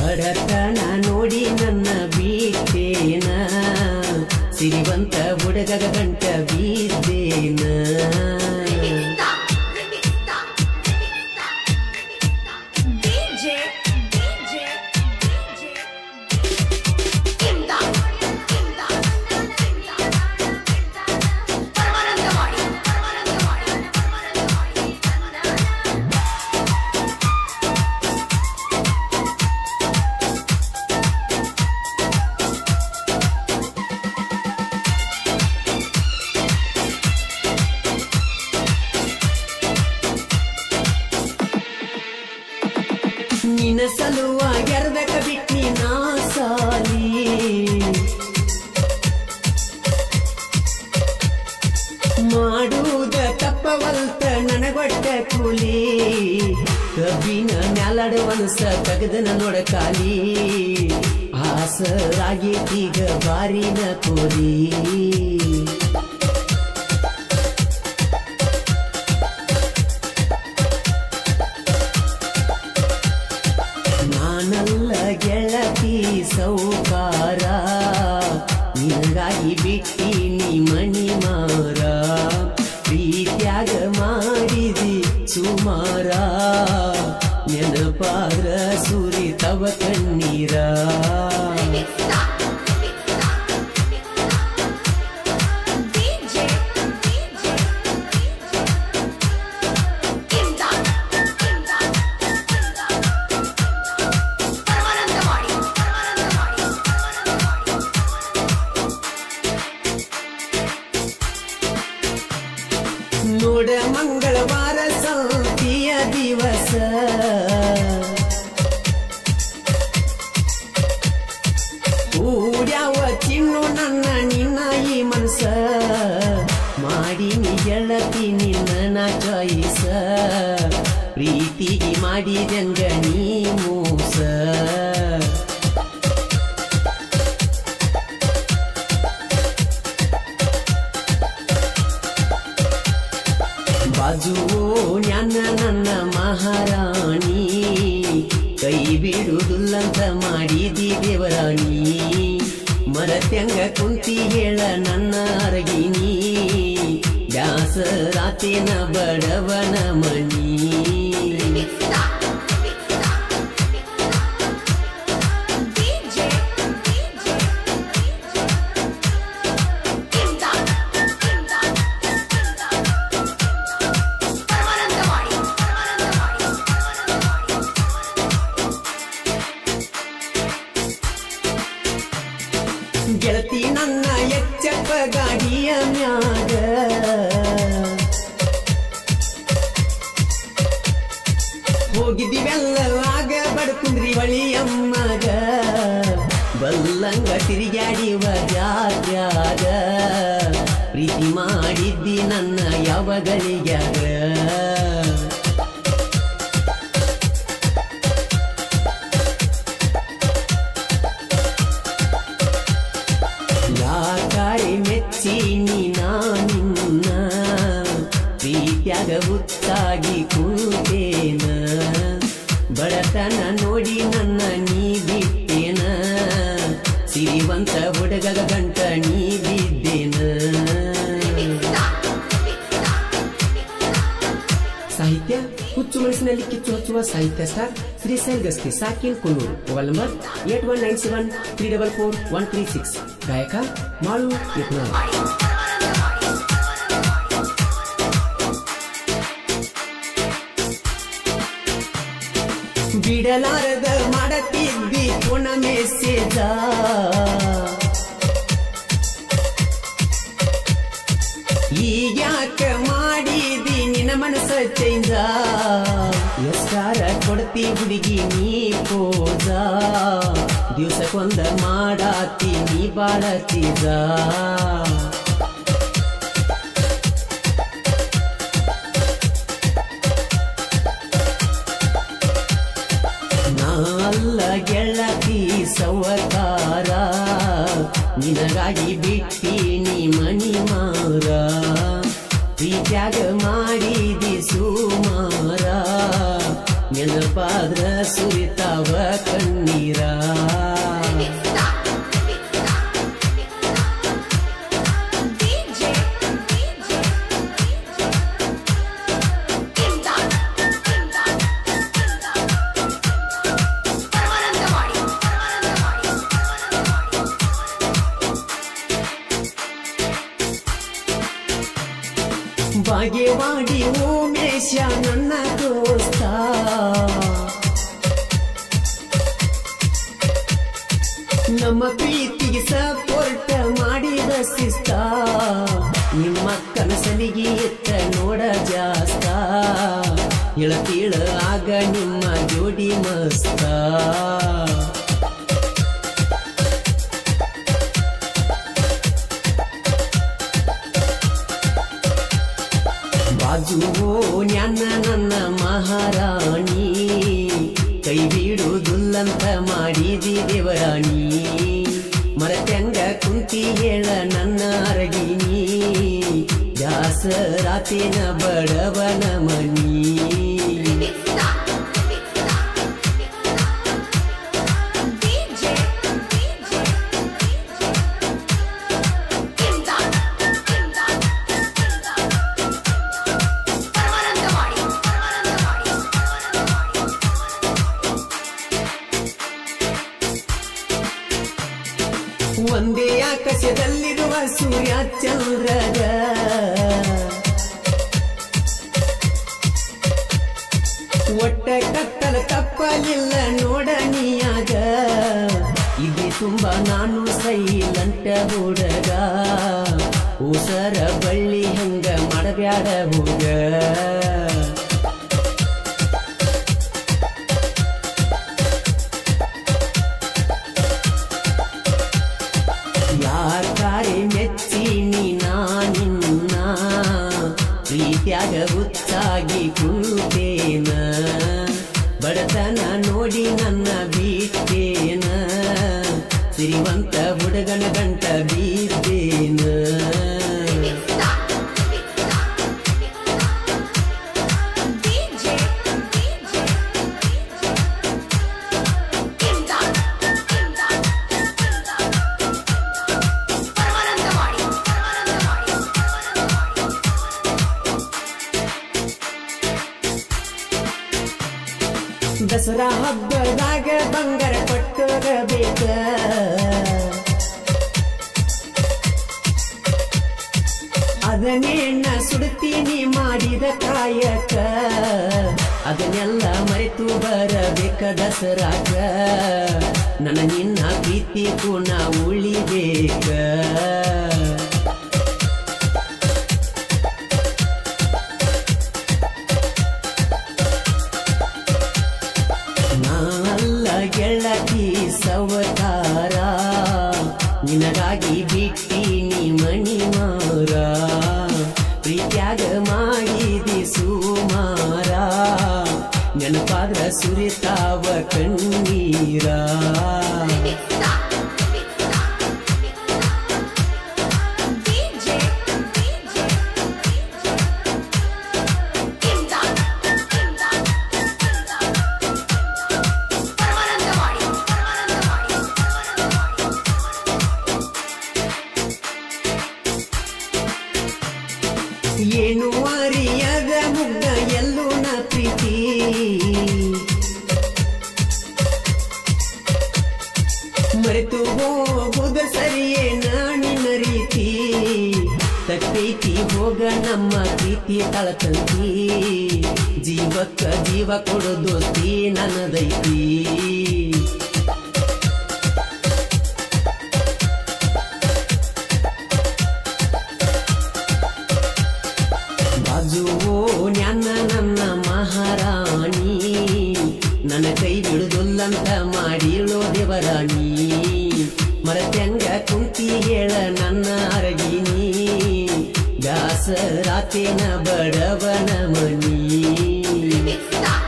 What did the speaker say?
ಬಡತನ ನೋಡಿ ನನ್ನ ಬೀಟೇನ ಸಿರಿವಂತ ಹುಡುಗಗ ಗಂಟ ಬೀದ್ದೇನ DJ, DJ, DJ. Imda, imda, imda. Paramanandawadi, Paramanandawadi, Paramanandawadi, ಪರಮಾನಂದ. ನಿನ್ನ ಸಲುವಾಗಿ ಎರ್ಬೇಕ ಬಿಟ್ನಿ ನಾ ಸಾಲಿ ಮಾಡುವುದ ತಪ್ಪವಲ್ತ ನನಗೊಟ್ಟ ಕೂಲಿ ಕಬ್ಬಿನ ಮ್ಯಾಲಡ ಒನ್ಸ ತೆಗೆದನ ನೋಡ ಕಾಲಿ ಆಸರಾಗೇತೀಗ ಬಾರಿನ ಕೋರಿ ನಾನಲ್ಲ ಗೆಳತಿ ಸೌಕಾರ ನಿನಗಾಗಿ ಬಿಟ್ಟಿನಿ ಮಣಿ ಮಾರ ಪ್ರೀತ್ಯಾಗ ಮಾಡಿದಿ ಸುಮಾರ ನೆನಪಾರ ಸುರಿತವ ಕಣ್ಣೀರ DJ, DJ, imda, imda, imda. Paramanandawadi, Paramanandawadi, Paramanandawadi. ನೋಡ ಮಂಗಳವಾರ ಸಂತಿಯ ದಿವಸ ಕೂಡ್ಯಾವ ಚಿನ್ನು ನನ್ನ ನಿನ್ನ ಈ ಮನಸ ಮಾಡಿನಿ ಗೆಳತಿ ನಿನ್ನ ನಾ ಚಾಯಿಸ ಪ್ರೀತಿಗೆ ಮಾಡಿದಂಗ ನೀ ಮೋಸ ಬಾಜುವೋ ನ್ಯಾನ ನನ್ನ ಮಹಾರಾಣಿ ಕೈ ಬಿಡುವುದಿಲ್ಲಂತ ಮಾಡಿದಿ ದೇವರಾಣಿ ಮರತ್ಯಂಗ ಕುಂತಿ ಹೇಳ ನನ್ನ ಅರಗಿನಿ ಬ್ಯಾಸರಾತೇನ ಬಡವನ ಮಣಿ DJ, DJ, imda, imda, imda. Paramanandawadi, Paramanandawadi, Paramanandawadi. ಗೆಳತಿ ನನ್ನ ಎಚ್ಚಪ್ಪ ಗಾಡಿಯ ಮ್ಯಾಗ ಹೋಗಿದ್ದೀವೆಲ್ಲ ಆಗ ಬಡ್ಕುಂದ್ರಿ ಬಳಿಯಮ್ಮಗ ಬಲ್ಲಂಗ ತಿರುಗಾಡಿವ ಜಾತ್ಯಾಗ ಪ್ರೀತಿ ಮಾಡಿದ್ದಿ ನನ್ನ ಯಾವಗಳಿಗ್ಯಾಗ ಯಾಕಾರೆ ಮೆಚ್ಚಿನಿ ನಾನಿನ್ನ ಪ್ರೀತ್ಯಾಗ ಹುತ್ತಾಗಿ ಕೂತೇನ ಬಡತನ ನೋಡಿ ನನ್ನ ನೀ ಬಿಟ್ಟೇನ ಸಿರಿವಂತ ಹುಡುಗಗ ಗಂಟ ನೀ ಬಿದ್ದೇನ ಸಾಹಿತ್ಯ ಹುಚ್ಚು ಮನಸ್ಸಿನಲ್ಲಿ ಕಿಚ್ಚು ಹಚ್ಚುವ ಸಾಹಿತ್ಯ ಸ್ಟಾರ್ ಶ್ರೀಶೈಲ್ ಗಸ್ತಿ ಸಾಕಿನ್ Kunnur mobile number eight one nine seven three double four one three six ಗಾಯಕ ಮಾಳು ಯತ್ನಾಳ್ ಬಿಡಲಾರದ ಮಾಡತಿದ್ದಿ ಪುಣ ಮೆಸೇಜ ಈಗ್ಯಾಕ ಮಾಡಿದಿ ನಿನ್ನ ಮನಸ್ಸ ಚೇಂಜ ಎಷ್ಟಾರ ಕೊಡ್ತಿ ಹುಡುಗಿ ನೀ ಪೋಜ ದಿವ್ಸಕ್ಕೊಂದ ಮಾಡಾತಿ ನೀ ಬಾಳ ಚೀಜ ನಾಲ್ಲ ಗೆಳತಿ ಸವಕಾರ ನಿನಗಾಗಿ ಬಿಟ್ಟೀನಿ ಮಣಿ ಮಾರ ಪ್ರೀತ್ಯಾಗ ಮಾಡಿದಿ ಸುಮಾರ ನೆನಪಾದ್ರ ಸುರಿತಾವ ಕಣ್ಣೀರ DJ, DJ, ಇಮ್ದಾದ್, ಇಮ್ದಾದ್, ಇಮ್ದಾದ್. ಪರಮಾನಂದವಾಡಿ, ಪರಮಾನಂದವಾಡಿ, ಪರಮಾನಂದವಾಡಿ. ಬಾಗೇವಾಡಿ ಉಮೇಶ ನನ್ನ ದೋಸ್ತ ನಮ್ಮ ಪ್ರೀತಿಗೆ ಸಪೋರ್ಟ್ ಮಾಡಿದ ಶಿಸ್ತ ನಿಮ್ಮ ಕನಸನಿಗೆ ಎತ್ತ ನೋಡ ಜಾಸ್ತ ಇಳತೀಳ ಆಗ ನಿಮ್ಮ ಜೋಡಿ ಮಸ್ತ ಬಾಜುವೋ ನ್ಯಾನ ನನ್ನ ಮಹಾರಾಣಿ ಕೈ ಬಿಡುವುದಿಲ್ಲಂತ ಮಾಡಿದಿ ದೇವರಾಣಿ ಮರತ್ಯಂಗ ಕುಂತಿ ಹೇಳ ನನ್ನ ಅರಗಿನಿ ದಾಸರಾತೇನ ಬಡವನ ಮನಿ DJ, DJ, ಇಮ್ದಾದ್, ಇಮ್ದಾದ್, ಇಮ್ದಾದ್. ಪರಮಾನಂದವಾಡಿ, ಪರಮಾನಂದವಾಡಿ, ಪರಮಾನಂದವಾಡಿ. ಒಂದೇ ಆಕಾಶದಲ್ಲಿರುವ ಸೂರ್ಯ ಚಂದ್ರಗ ಒಟ್ಟ ಕತ್ತಲ ತಪ್ಪಲಿಲ್ಲ ನೋಡ ನೀಯಾಗ ಇಲ್ಲಿ ತುಂಬಾ ನಾನು ಸೈಲಂಟ ಹುಡುಗ ಊಸರ ಬಳ್ಳಿ ಹಂಗ ಮಾಡಬ್ಯಾಡ ಹೋಗ ಯಾಕಾರೆ ಮೆಚ್ಚಿನಿ ನಾನಿನ್ನ ಪ್ರೀತ್ಯಾಗ ಹುಚ್ಚಾಗಿ ಕುಂತೇನ ಬಡತನ ನೋಡಿ ನನ್ನ ಬಿಟ್ಟೇನ ಸಿರಿವಂತ ಹುಡುಗನ ಗಂಟ ಬೀದ್ದೇನ DJ, DJ, ಇಮ್ದಾದ್, ಇಮ್ದಾದ್, ಇಮ್ದಾದ್. ಪರಮಾನಂದವಾಡಿ, ಪರಮಾನಂದವಾಡಿ, ಪರಮಾನಂದವಾಡಿ. ದಸರಾ ಹಬ್ಬದಾಗ ಬಂಗಾರ ಕೊಟ್ಟೋಗಬೇಕ ಅದನ್ನೇನ ಸುಡ್ತೀನಿ ಮಾಡಿದ ಕಾಯಕ ಅದನ್ನೆಲ್ಲ ಮರೆತು ಬರಬೇಕ ದಸರಾಗ ನನ್ನ ನಿನ್ನ ಪ್ರೀತಿ ಗುಣ ಉಳಿಬೇಕ ನಾಲ್ಲ ಗೆಳತಿ ಸವತಾರ ನಿನಗಾಗಿ ಬಿಟ್ಟಿನಿ ಮಣಿ ಮಾರ ಪ್ರೀತ್ಯಾಗ ಮಾಡಿದಿ ಸುಮಾರ ನೆನಪಾದ್ರ ಸುರಿತಾವ ಕಣ್ಣೀರ DJ, DJ, ಇಮ್ದಾದ್, ಇಮ್ದಾದ್, ಇಮ್ದಾದ್. ಪರಮಾನಂದವಾಡಿ, ಪರಮಾನಂದವಾಡಿ, ಪರಮಾನಂದವಾಡಿ. ಏನು ಅರಿಯದ ಮುಗ್ಧ ಎಲ್ಲೂ ನ ಪ್ರೀತಿ ಮರೆತು ಹೋಗುದ ಸರಿಯೇ ನಾಣಿನ ರೀತಿ ತಕ್ಕೈತಿ ಹೋಗ ನಮ್ಮ ಪ್ರೀತಿ ತಳತಂತಿ ಜೀವಕ್ಕ ಜೀವ ಕೊಡು ದೋಸ್ತಿ ನನ್ನದೈತಿ ಬಾಜುವೋ ನ್ಯಾನ ನನ್ನ ಮಹಾರಾಣಿ ನನ್ನ ಕೈ ಬಿಡುದಿಲ್ಲಂತ ಮಾಡಿಳೋ ದೇವರಾಣಿ ಮರತ್ಯಂಗ ಕುಂತಿ ಹೇಳ ನನ್ನ ಅರಗಿನಿ ದಾಸರಾತೇನ ಬಡವನ ಮನಿ ಇಮ್ದಾದ್,